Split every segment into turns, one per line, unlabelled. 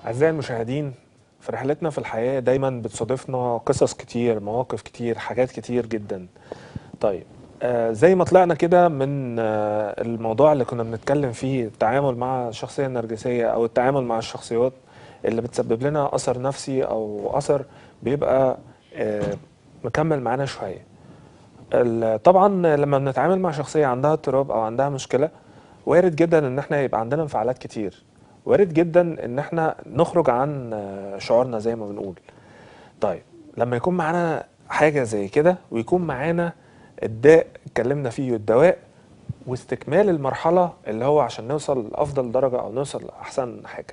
أعزائي المشاهدين في رحلتنا في الحياة دايما بتصادفنا قصص كتير مواقف كتير حاجات كتير جدا طيب آه زي ما طلعنا كده من آه الموضوع اللي كنا بنتكلم فيه التعامل مع الشخصية النرجسية أو التعامل مع الشخصيات اللي بتسبب لنا أثر نفسي أو أثر بيبقى آه مكمل معانا شوية ال- طبعا لما بنتعامل مع شخصية عندها اضطراب أو عندها مشكلة وارد جدا إن احنا يبقى عندنا انفعالات كتير وارد جدا إن احنا نخرج عن آه، شعورنا زي ما بنقول طيب لما يكون معانا حاجة زي كده ويكون معانا الداء اتكلمنا فيه والدواء واستكمال المرحلة اللي هو عشان نوصل لأفضل درجة أو نوصل لأحسن حاجة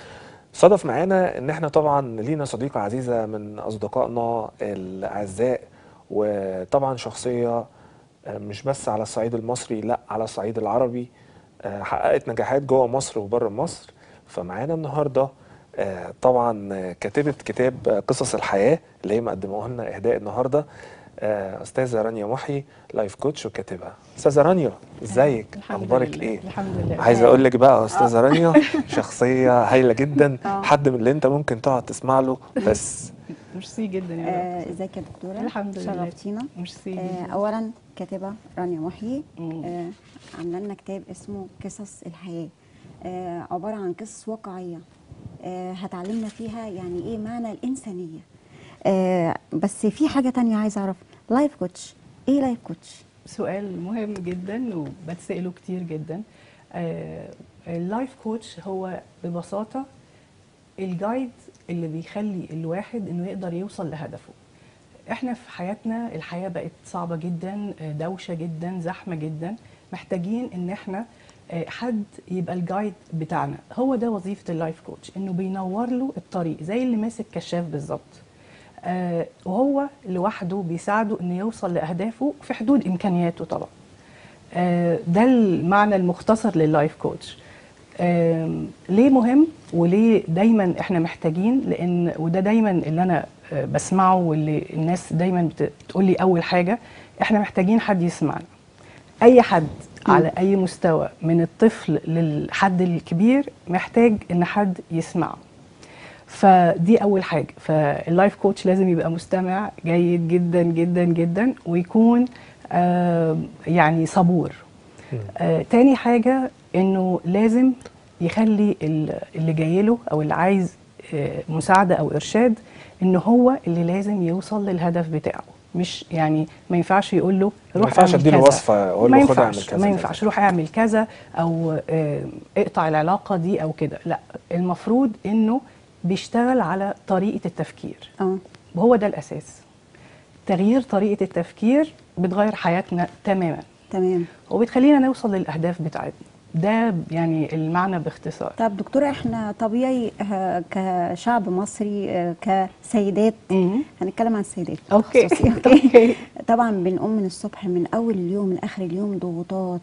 صدف معانا ان احنا طبعا لينا صديقة عزيزة من اصدقائنا الاعزاء وطبعا شخصية آه، مش بس على الصعيد المصري لا على الصعيد العربي آه، حققت نجاحات جوه مصر وبره مصر فمعانا النهارده آه، طبعا آه، كاتبة كتاب آه، قصص الحياة اللي هي مقدمه لنا اهداء النهارده آه، استاذة رانيا محي لايف كوتش وكاتبة استاذة رانيا ازيك
الحمد
اخبارك
لله.
ايه
الحمد لله
عايز اقول لك بقى يا استاذه رانيا شخصيه هايله جدا
آه.
حد من اللي انت ممكن تقعد تسمع له بس
ميرسي جدا يا رب
آه، ازيك يا دكتوره
الحمد لله.
شرفتينا
ميرسي
آه،
جدا
اولا كاتبه رانيا محيي
مم.
آه، عامله لنا كتاب اسمه قصص الحياه آه، عباره عن قصص واقعيه آه، هتعلمنا فيها يعني ايه معنى الانسانيه آه، بس في حاجه تانية عايزه اعرف لايف كوتش ايه لايف كوتش
سؤال مهم جدا وبتسأله كتير جدا آه، اللايف كوتش هو ببساطة الجايد اللي بيخلي الواحد انه يقدر يوصل لهدفه احنا في حياتنا الحياة بقت صعبة جدا آه، دوشة جدا زحمة جدا محتاجين ان احنا آه، حد يبقى الجايد بتاعنا هو ده وظيفة اللايف كوتش انه بينور له الطريق زي اللي ماسك كشاف بالظبط آه، وهو لوحده بيساعده انه يوصل لاهدافه في حدود امكانياته طبعا آه، ده المعنى المختصر لللايف كوتش آم، ليه مهم وليه دايما احنا محتاجين لان وده دايما اللي انا آه، بسمعه واللي الناس دايما بت- بتقول لي اول حاجه احنا محتاجين حد يسمعنا اي حد على اي مستوى من الطفل للحد الكبير محتاج ان حد يسمعه فدي اول حاجه فاللايف كوتش لازم يبقى مستمع جيد جدا جدا جدا ويكون آه يعني صبور آه تاني حاجه انه لازم يخلي ال- اللي جاي له او اللي عايز آه مساعده او ارشاد ان هو اللي لازم يوصل للهدف بتاعه مش يعني ما ينفعش يقول له
ما
روح
ينفعش
اعمل
اديله
كذا.
وصفه اقول
ما
له خد اعمل
ينفعش
كذا
ما
كذا.
ينفعش روح اعمل كذا او آه، اقطع العلاقه دي او كده لا المفروض انه بيشتغل على طريقه التفكير
اه
وهو ده الاساس تغيير طريقه التفكير بتغير حياتنا تماما
تمام
وبتخلينا نوصل للاهداف بتاعتنا ده يعني المعنى باختصار
طب دكتوره احنا طبيعي آه، كشعب مصري آه، كسيدات
مم.
هنتكلم عن السيدات
اوكي
خصوصي،
اوكي
طبعا بنقوم من الصبح من اول اليوم لاخر اليوم ضغوطات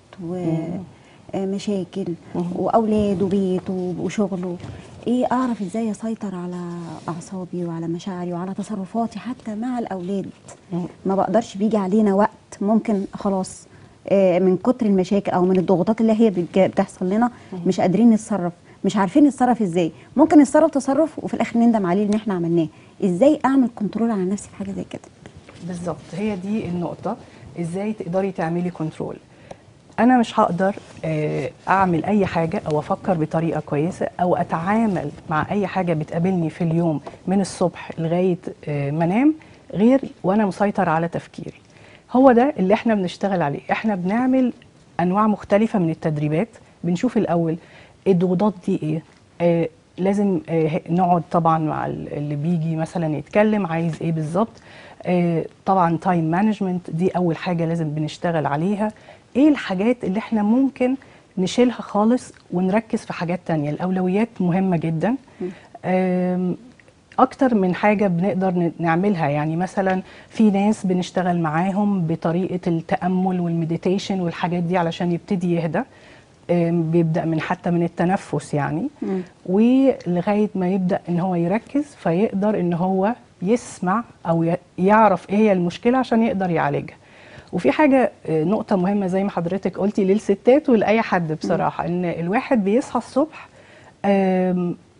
ومشاكل واولاد وبيت و- وشغل ايه اعرف ازاي اسيطر على اعصابي وعلى مشاعري وعلى تصرفاتي حتى مع الاولاد
مم.
ما بقدرش بيجي علينا وقت ممكن خلاص آه، من كتر المشاكل او من الضغوطات اللي هي بتج- بتحصل لنا مش قادرين نتصرف مش عارفين نتصرف ازاي ممكن نتصرف تصرف وفي الاخر نندم عليه ان احنا عملناه ازاي اعمل كنترول على نفسي في حاجه زي كده
بالظبط هي دي النقطة ازاي تقدري تعملي كنترول انا مش هقدر آه، اعمل اي حاجة او افكر بطريقة كويسة او اتعامل مع اي حاجة بتقابلني في اليوم من الصبح لغاية آه، ما انام غير وانا مسيطر على تفكيري هو ده اللي احنا بنشتغل عليه احنا بنعمل انواع مختلفة من التدريبات بنشوف الاول الضغوطات دي ايه آه لازم آه نقعد طبعا مع ال- اللي بيجي مثلا يتكلم عايز ايه بالظبط آه طبعا تايم مانجمنت دي اول حاجه لازم بنشتغل عليها ايه الحاجات اللي احنا ممكن نشيلها خالص ونركز في حاجات تانية الاولويات مهمه جدا آم، اكتر من حاجه بنقدر ن- نعملها يعني مثلا في ناس بنشتغل معاهم بطريقه التامل والمديتيشن والحاجات دي علشان يبتدي يهدى آم، بيبدا من حتى من التنفس يعني
مم.
ولغايه ما يبدا ان هو يركز فيقدر ان هو يسمع او ي- يعرف ايه هي المشكله عشان يقدر يعالجها وفي حاجه آه، نقطه مهمه زي ما حضرتك قلتي للستات ولاي حد بصراحه ان الواحد بيصحى الصبح آم،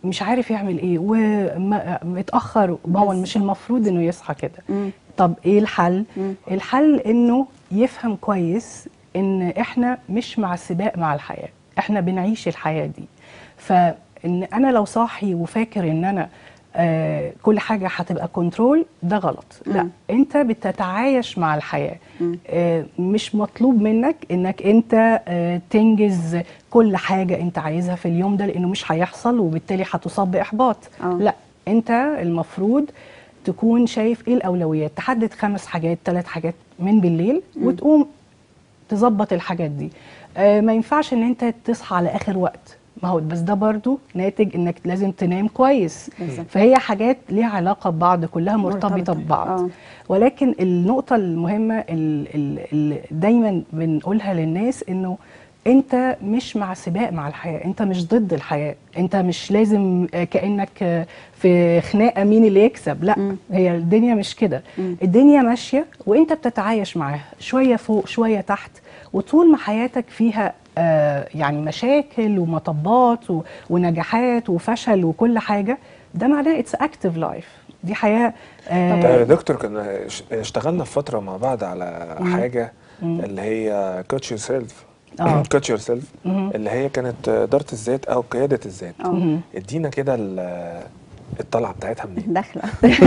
مش عارف يعمل ايه ومتاخر ما هو مش المفروض انه يصحى كده
مم.
طب ايه الحل
مم.
الحل انه يفهم كويس ان احنا مش مع سباق مع الحياه احنا بنعيش الحياه دي فان انا لو صاحي وفاكر ان انا آه كل حاجه هتبقى كنترول ده غلط لا
مم.
انت بتتعايش مع الحياه آه مش مطلوب منك انك انت آه تنجز كل حاجه انت عايزها في اليوم ده لانه مش هيحصل وبالتالي هتصاب باحباط
آه.
لا انت المفروض تكون شايف ايه الاولويات تحدد خمس حاجات ثلاث حاجات من بالليل وتقوم تظبط الحاجات دي آه ما ينفعش ان انت تصحى على اخر وقت ما هو بس ده برضو ناتج انك لازم تنام كويس
بالظبط.
فهي حاجات ليها علاقه ببعض كلها مرتبطه
مرتبطة.
ببعض
آه.
ولكن النقطه المهمه اللي دايما بنقولها للناس انه انت مش مع سباق مع الحياه انت مش ضد الحياه انت مش لازم آه، كانك آه، في خناقه مين اللي يكسب لا
مم.
هي الدنيا مش كده
مم.
الدنيا ماشيه وانت بتتعايش معاها شويه فوق شويه تحت وطول ما حياتك فيها آه يعني مشاكل ومطبات و- ونجاحات وفشل وكل حاجه ده معناه اتس اكتيف لايف دي حياه
آه،
آه
دكتور كنا اش- اشتغلنا في فتره مع بعض على حاجه اللي هي كوتش يور سيلف
آه.
كوتش يور سيلف
مهم.
اللي هي كانت اداره الذات او قياده الذات
آه.
مهم.
ادينا كده ال- الطلعه بتاعتها منين
داخله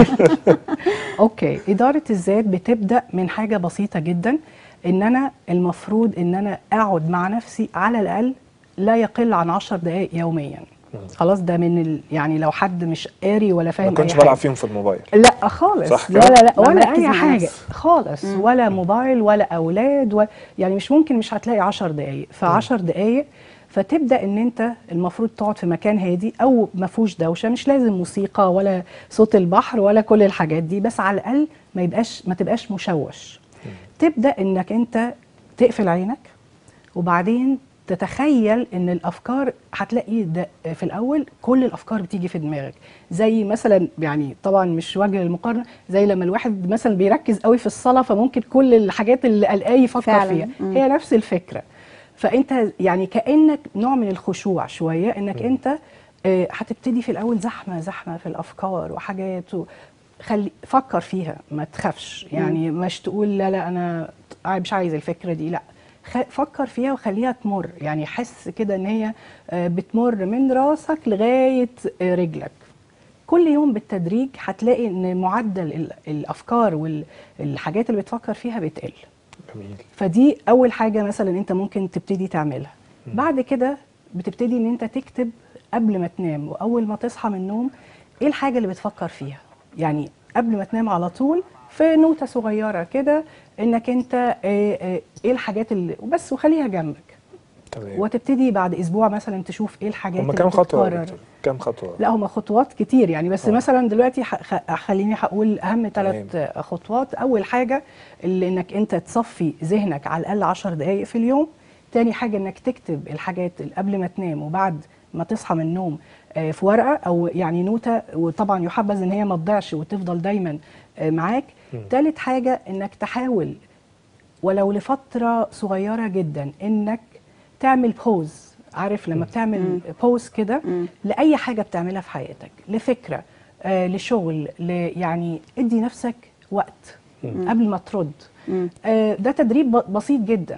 اوكي اداره الذات بتبدا من حاجه بسيطه جدا ان انا المفروض ان انا اقعد مع نفسي على الاقل لا يقل عن 10 دقائق يوميا خلاص ده من ال... يعني لو حد مش قاري ولا فاهم
ما كنتش
أي
بلعب
حاجة.
فيهم في الموبايل
لا خالص
صح
لا
كده؟
لا لا
ما
ولا
مركز
اي
مع
حاجه
نفسه.
خالص ولا موبايل ولا اولاد و... يعني مش ممكن مش هتلاقي 10 دقائق ف 10 دقائق فتبدا ان انت المفروض تقعد في مكان هادي او ما فيهوش دوشه مش لازم موسيقى ولا صوت البحر ولا كل الحاجات دي بس على الاقل ما يبقاش ما تبقاش مشوش تبدا انك انت تقفل عينك وبعدين تتخيل ان الافكار هتلاقي ده في الاول كل الافكار بتيجي في دماغك زي مثلا يعني طبعا مش وجه للمقارنه زي لما الواحد مثلا بيركز قوي في الصلاه فممكن كل الحاجات اللي قلقاه يفكر
فعلاً.
فيها
مم.
هي نفس الفكره فانت يعني كانك نوع من الخشوع شويه انك انت آه، هتبتدي في الاول زحمه زحمه في الافكار وحاجات و خلي فكر فيها ما تخافش يعني مش تقول لا لا انا مش عايز الفكره دي لا خ- فكر فيها وخليها تمر يعني حس كده ان هي آه، بتمر من راسك لغايه آه، رجلك كل يوم بالتدريج هتلاقي ان معدل ال- الافكار والحاجات اللي بتفكر فيها بتقل
جميل
فدي اول حاجه مثلا انت ممكن تبتدي تعملها بعد كده بتبتدي ان انت تكتب قبل ما تنام واول ما تصحى من النوم ايه الحاجه اللي بتفكر فيها يعني قبل ما تنام على طول في نوتة صغيرة كده انك انت آه، آه، ايه الحاجات اللي وبس وخليها جنبك
تمام
وتبتدي بعد اسبوع مثلا تشوف ايه الحاجات
هم
اللي
كام خطوه يا
بتتكرر.
دكتور كام خطوه
لا هما خطوات كتير يعني بس
آه.
مثلا دلوقتي ح- خ- خليني هقول اهم ثلاث
تمام.
خطوات اول حاجه اللي انك انت تصفي ذهنك على الاقل 10 دقائق في اليوم تاني حاجه انك تكتب الحاجات اللي قبل ما تنام وبعد ما تصحى من النوم آه، في ورقه او يعني نوته وطبعا يحبذ ان هي ما تضيعش وتفضل دايما آه، معاك تالت حاجه انك تحاول ولو لفتره صغيره جدا انك تعمل بوز عارف لما بتعمل بوز كده لاي حاجه بتعملها في حياتك لفكره آه لشغل ل يعني ادي نفسك وقت قبل ما ترد آه ده تدريب ب- بسيط جدا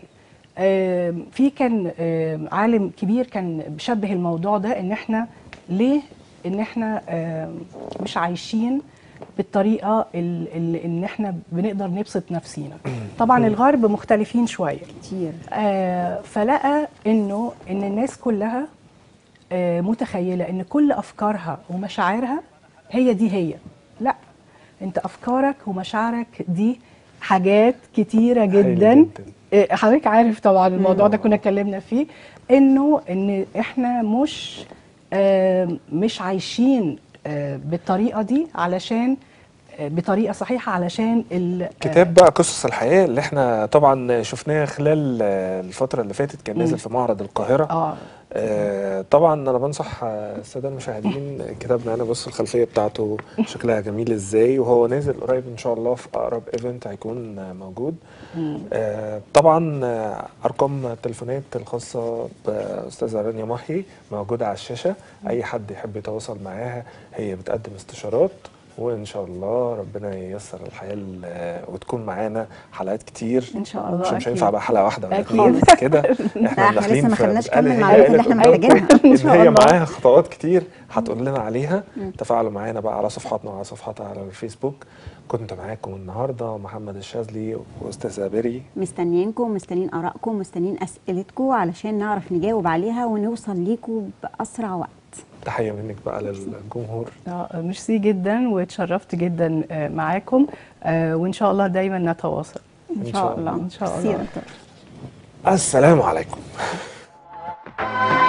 آه في كان آه عالم كبير كان بيشبه الموضوع ده ان احنا ليه ان احنا آه مش عايشين بالطريقه ال- ال- ان احنا بنقدر نبسط نفسينا طبعا الغرب مختلفين شويه
كتير
آه فلقى انه ان الناس كلها آه متخيله ان كل افكارها ومشاعرها هي دي هي لا انت افكارك ومشاعرك دي حاجات كتيره جدا
جداً.
آه، حضرتك عارف طبعا الموضوع ده كنا اتكلمنا فيه انه ان احنا مش آه مش عايشين آه بالطريقه دي علشان آه بطريقه صحيحه علشان ال-
كتاب بقى قصص الحياه اللي احنا طبعا شفناه خلال آه، الفتره اللي فاتت كان نازل في معرض القاهره
اه
آه، طبعا انا بنصح آه، الساده المشاهدين كتابنا انا بص الخلفيه بتاعته شكلها جميل ازاي وهو نازل قريب ان شاء الله في اقرب ايفنت هيكون آه، موجود آه، طبعا آه، ارقام التليفونات الخاصه باستاذه رانيا محي موجوده على الشاشه اي حد يحب يتواصل معاها هي بتقدم استشارات وان شاء الله ربنا ييسر الحال آه، وتكون معانا حلقات كتير
ان شاء الله
مش مش
أكيد.
هينفع بقى حلقه واحده ولا
أكيد.
اتنين بس كده
لا،
احنا
احنا
داخلين
لسه ما
في-
خدناش
قال
كل
هي
المعلومات اللي
قالت
احنا
قدامكم
محتاجينها.
ان
شاء
هي
الله.
معاها خطوات كتير هتقول لنا عليها تفاعلوا معانا بقى على صفحاتنا وعلى صفحاتها على الفيسبوك كنت معاكم النهارده محمد الشاذلي واستاذه بيري
مستنيينكم مستنيين ارائكم مستنيين اسئلتكم علشان نعرف نجاوب عليها ونوصل ليكم باسرع وقت
تحيه منك بقى للجمهور
آه، ميرسي جدا واتشرفت جدا آه، معاكم آه، وان شاء الله دايما نتواصل
ان شاء الله
إن شاء الله.
ميرسي يا دكتور.
السلام عليكم